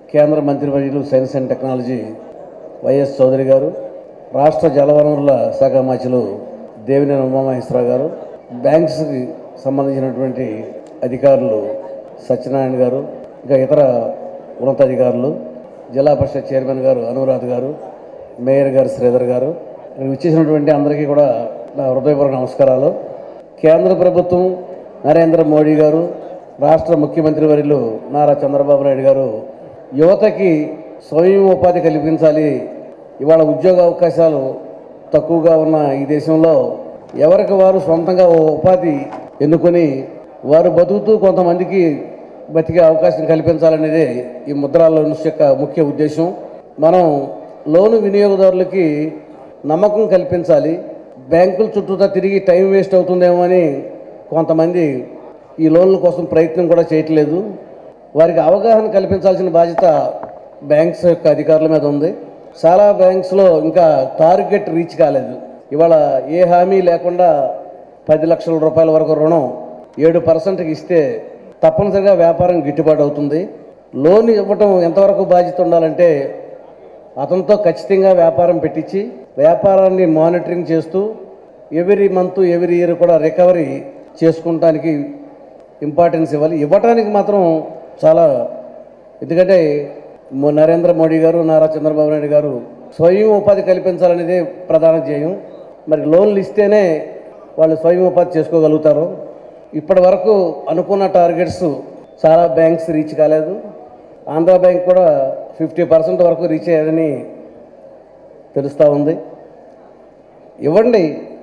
కేంద్ర మంత్రివర్యులు science and technology YS Chowdary గారు రాష్ట్ర జలవనరుల శాఖ మంత్రులు దేవినేని ఉమామహేశ్వరరావు గారు బ్యాంక్స్కి సంబంధించినటువంటి అధికారులు సత్యనారాయణ గారు ఇంకా ఇతర ఉన్నతాధికారులు జిల్లా పరిషత్ చైర్మన్ గారు అనురాధ్ గారు మేయర్ గారు శ్రీధర్ గారు ఇక్కడ ఇచ్చేసినటువంటి అందరికీ కూడా నా హృదయపూర్వక నమస్కారాలు కేంద్ర ప్రభుత్వం నరేంద్ర మోడీ గారు రాష్ట్ర ముఖ్యమంత్రి వర్యులు నారా చంద్రబాబు నాయుడు గారు యువతకి స్వయం ఉపాధి కల్పించాలి ఇవాళ ఉద్యోగ అవకాశాలు తక్కువగా ఉన్న ఈ దేశంలో ఎవరికి వారు సొంతంగా ఓ ఉపాధి ఎన్నుకొని వారు బతుకుతూ కొంతమందికి బతికే అవకాశం కల్పించాలనేదే ఈ ముద్రా లోన్స్ యొక్క ముఖ్య ఉద్దేశం మనం లోను వినియోగదారులకి నమ్మకం కల్పించాలి బ్యాంకుల చుట్టూతా తిరిగి టైం వేస్ట్ అవుతుందేమో అని కొంతమంది ఈ లోన్ల కోసం ప్రయత్నం కూడా చేయట్లేదు వారికి అవగాహన కల్పించాల్సిన బాధ్యత బ్యాంక్స్ యొక్క అధికారుల మీద ఉంది చాలా బ్యాంక్స్లో ఇంకా టార్గెట్ రీచ్ కాలేదు ఇవాళ ఏ హామీ లేకుండా పది లక్షల రూపాయల వరకు రుణం ఏడు పర్సెంట్కి ఇస్తే తప్పనిసరిగా వ్యాపారం గిట్టుబాటు అవుతుంది లోన్ ఇవ్వటం ఎంతవరకు బాధ్యత ఉండాలంటే అతనితో ఖచ్చితంగా వ్యాపారం పెట్టించి వ్యాపారాన్ని మానిటరింగ్ చేస్తూ ఎవ్రీ మంత్ ఎవ్రీ ఇయర్ కూడా రికవరీ చేసుకుంటానికి ఇంపార్టెన్స్ ఇవ్వాలి ఇవ్వటానికి మాత్రం చాలా ఎందుకంటే మొ- నరేంద్ర మోడీ గారు నారా చంద్రబాబు నాయుడు గారు స్వయం ఉపాధి కల్పించాలనేదే ప్రధాన ధ్యేయం మరి లోన్లు ఇస్తేనే వాళ్ళు స్వయం ఉపాధి చేసుకోగలుగుతారు ఇప్పటి వరకు అనుకున్న టార్గెట్స్ చాలా బ్యాంక్స్ రీచ్ కాలేదు ఆంధ్ర బ్యాంక్ కూడా ఫిఫ్టీ పర్సెంట్ వరకు రీచ్ అయ్యేదని తెలుస్తూ ఉంది ఇవ్వండి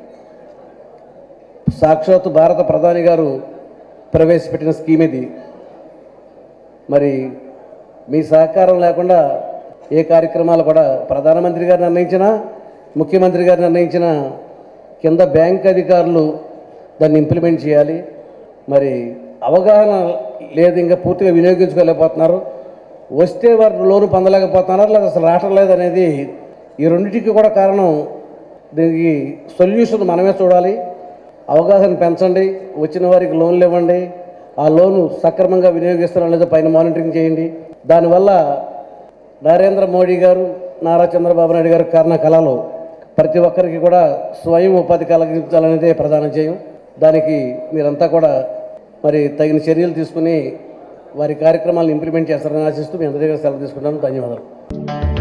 సాక్షాత్ భారత ప్రధాని గారు ప్రవేశపెట్టిన స్కీమ్ ఇది మరి మీ సహకారం లేకుండా ఏ కార్యక్రమాలు కూడా ప్రధానమంత్రి గారు నిర్ణయించినా ముఖ్యమంత్రి గారు నిర్ణయించిన కింద బ్యాంక్ అధికారులు దాన్ని ఇంప్లిమెంట్ చేయాలి మరి అవగాహన లేదు ఇంకా పూర్తిగా వినియోగించుకోలేకపోతున్నారు వస్తే వారు లోను పొందలేకపోతున్నారు లేదా అసలు రావటం లేదు అనేది ఈ రెండింటికి కూడా కారణం దీనికి సొల్యూషన్ మనమే చూడాలి అవగాహన పెంచండి వచ్చిన వారికి లోన్లు ఇవ్వండి ఆ లోను సక్రమంగా వినియోగిస్తున్నారో లేదో పైన మానిటరింగ్ చేయండి దానివల్ల నరేంద్ర మోడీ గారు నారా చంద్రబాబు నాయుడు గారు కారణ కళలో ప్రతి ఒక్కరికి కూడా స్వయం ఉపాధి కలిగించాలనేదే ప్రధాన ధ్యేయం దానికి మీరంతా కూడా మరి తగిన చర్యలు తీసుకుని వారి కార్యక్రమాలను ఇంప్లిమెంట్ చేస్తారని ఆశిస్తూ మీ అందరి దగ్గర సెలవు తీసుకుంటాను ధన్యవాదాలు